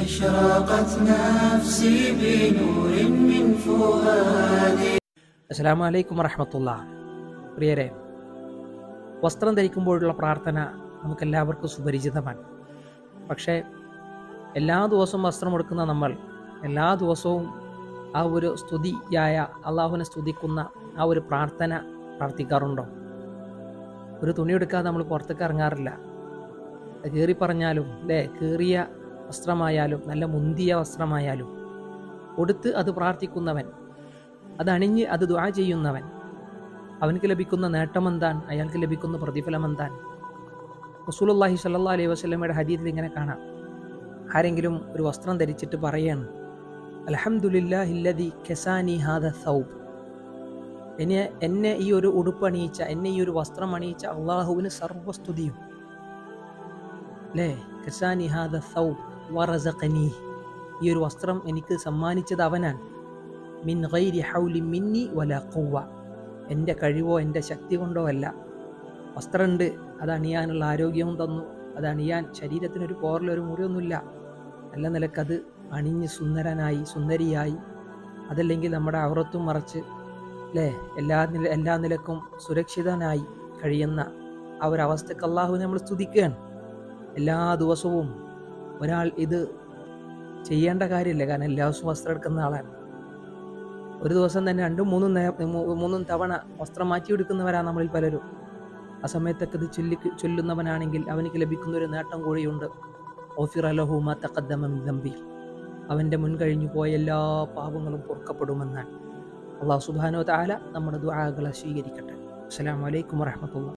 أشرقت نفسي بنور من فؤادي അസ്സാം വലൈക്കും വറഹമത്തുള്ള പ്രിയരെ വസ്ത്രം ധരിക്കുമ്പോഴുള്ള പ്രാർത്ഥന നമുക്കെല്ലാവർക്കും സുപരിചിതമാണ് പക്ഷേ എല്ലാ ദിവസവും വസ്ത്രം എടുക്കുന്ന നമ്മൾ എല്ലാ ദിവസവും ആ ഒരു സ്തുതിയായ അള്ളാഹുവിനെ സ്തുതിക്കുന്ന ആ ഒരു പ്രാർത്ഥന പ്രാർത്ഥിക്കാറുണ്ടോ ഒരു തുണി എടുക്കാതെ നമ്മൾ പുറത്തേക്ക് ഇറങ്ങാറില്ല കീറി പറഞ്ഞാലും അല്ലേ കീറിയ വസ്ത്രമായാലും നല്ല മുന്തിയ വസ്ത്രമായാലും കൊടുത്ത് അത് പ്രാർത്ഥിക്കുന്നവൻ അത് അണിഞ്ഞ് അത് ദ്വാ ചെയ്യുന്നവൻ അവനക്ക് ലഭിക്കുന്ന നേട്ടം എന്താണ് അയാൾക്ക് ലഭിക്കുന്ന പ്രതിഫലം എന്താണ് റസൂലുള്ളാഹി സ്വല്ലല്ലാഹി അലൈഹി വസല്ലമയുടെ ഹദീസിൽ ഇങ്ങനെ കാണാം ആരെങ്കിലും ഒരു വസ്ത്രം ധരിച്ചിട്ട് പറയാണ് അൽഹംദുലില്ലാഹില്ലദി കസാനി ഹാദ സൗബ് എന്നെ എന്നെ ഈ ഒരു ഉടുപ്പ് അണിയിച്ച എന്നെ ഈ ഒരു വസ്ത്രം അണിയിച്ച അള്ളാഹുവിന് സർവസ്തുതിയും അല്ലേ കസാനി ഹാദ സൗബ് വറസഖനി ഈ ഒരു വസ്ത്രം എനിക്ക് സമ്മാനിച്ചത് അവനാണ് മിൻ ഗൈരി ഹൗലി മിന്നി വല ഖുവ എൻ്റെ കഴിവോ എൻ്റെ ശക്തി കൊണ്ടോ അല്ല വസ്ത്രമുണ്ട് അത് അണിയാനുള്ള ആരോഗ്യവും തന്നു അത് അണിയാൻ ശരീരത്തിനൊരു പോറലൊരു മുറിയൊന്നുമില്ല നല്ല നിലക്കത് അണിഞ്ഞ് സുന്ദരനായി സുന്ദരിയായി അതല്ലെങ്കിൽ നമ്മുടെ അവറത്തും മറച്ച് അല്ലേ എല്ലാ നില എല്ലാ നിലക്കും സുരക്ഷിതനായി കഴിയുന്ന ആ ഒരു അവസ്ഥക്ക് അള്ളാഹുവിനെ നമ്മൾ സ്തുതിക്കുകയാണ് എല്ലാ ദിവസവും ഒരാൾ ഇത് ചെയ്യേണ്ട കാര്യമില്ല കാരണം എല്ലാ ദിവസവും വസ്ത്രം എടുക്കുന്ന ആളാണ് ഒരു ദിവസം തന്നെ രണ്ടും മൂന്നും നേ- മൂ- മൂന്നും തവണ വസ്ത്രം മാറ്റി എടുക്കുന്നവരാണ് നമ്മളിൽ പലരും ആ സമയത്തൊക്കെ ഇത് ചൊല്ലി ചൊല്ലുന്നവനാണെങ്കിൽ അവനിക്ക് ലഭിക്കുന്ന ഒരു നേട്ടം കൂടിയുണ്ട് ഓഫിർ അലഹുമ തക്കദ്ദമം ദമ്പി അവൻ്റെ മുൻകഴിഞ്ഞു പോയ എല്ലാ പാപങ്ങളും പൊറുക്കപ്പെടുമെന്നാണ് അള്ളാഹു സുബാനോ താല നമ്മുടെ ദുആകളെ സ്വീകരിക്കട്ടെ അസ്സലാമു അലൈക്കും വറഹമത്തുള്ള